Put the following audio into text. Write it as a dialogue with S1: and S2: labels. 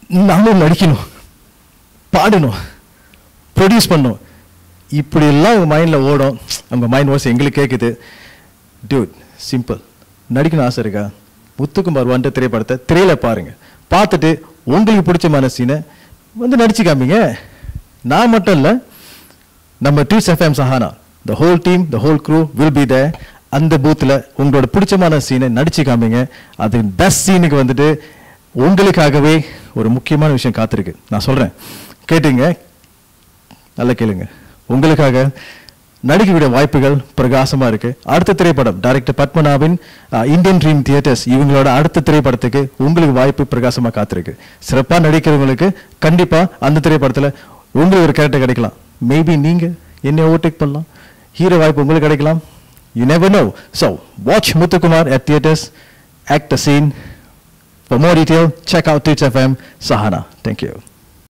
S1: நானும் நடிக்கணும் பாடணும் ப்ரொடியூஸ் பண்ணணும் இப்படியெல்லாம் உங்கள் மைண்டில் ஓடும் உங்கள் மைண்ட் வாய்ஸ் எங்களுக்கு கேட்குது டியூட் சிம்பிள் நடிக்கணும் ஆசை இருக்கா முத்துக்குமார் வந்த திரைப்படத்தை திரையில பாருங்க பார்த்துட்டு உங்களுக்கு பிடிச்சமான சீனை வந்து நடிச்சு காமிங்க நான் மட்டும் இல்லை நம்ம டீஸ் FM Sahana the whole team the whole crew will be the அந்த பூத்தில் உங்களோட பிடிச்சமான சீனை நடிச்சு காமிங்க அது பெஸ்ட் சீனுக்கு வந்துட்டு உங்களுக்காகவே ஒரு முக்கியமான விஷயம் காத்திருக்கு நான் சொல்கிறேன் கேட்டுங்க நல்லா கேளுங்க உங்களுக்காக நடிக்கக்கூடிய வாய்ப்புகள் பிரகாசமா இருக்கு அடுத்த திரைப்படம் டைரக்டர் பத்மநாபின் அஹ், இந்தியன் ட்ரீம் தியேட்டர்ஸ் இவங்களோட அடுத்த திரைப்படத்துக்கு உங்களுக்கு வாய்ப்பு பிரகாசமா காத்திருக்கு சிறப்பா நடிக்கிறவங்களுக்கு கண்டிப்பா அந்த திரைப்படத்துல உங்களுக்கு ஒரு கேரக்டர் கிடைக்கலாம் மேபி நீங்க என்ன ஓவர்டேக் பண்ணலாம் ஹீரோ வாய்ப்பு உங்களுக்கு கிடைக்கலாம் you never know so watch Muthukumar at theatres act a scene For more detail, check out Teach FM Sahana. Thank you.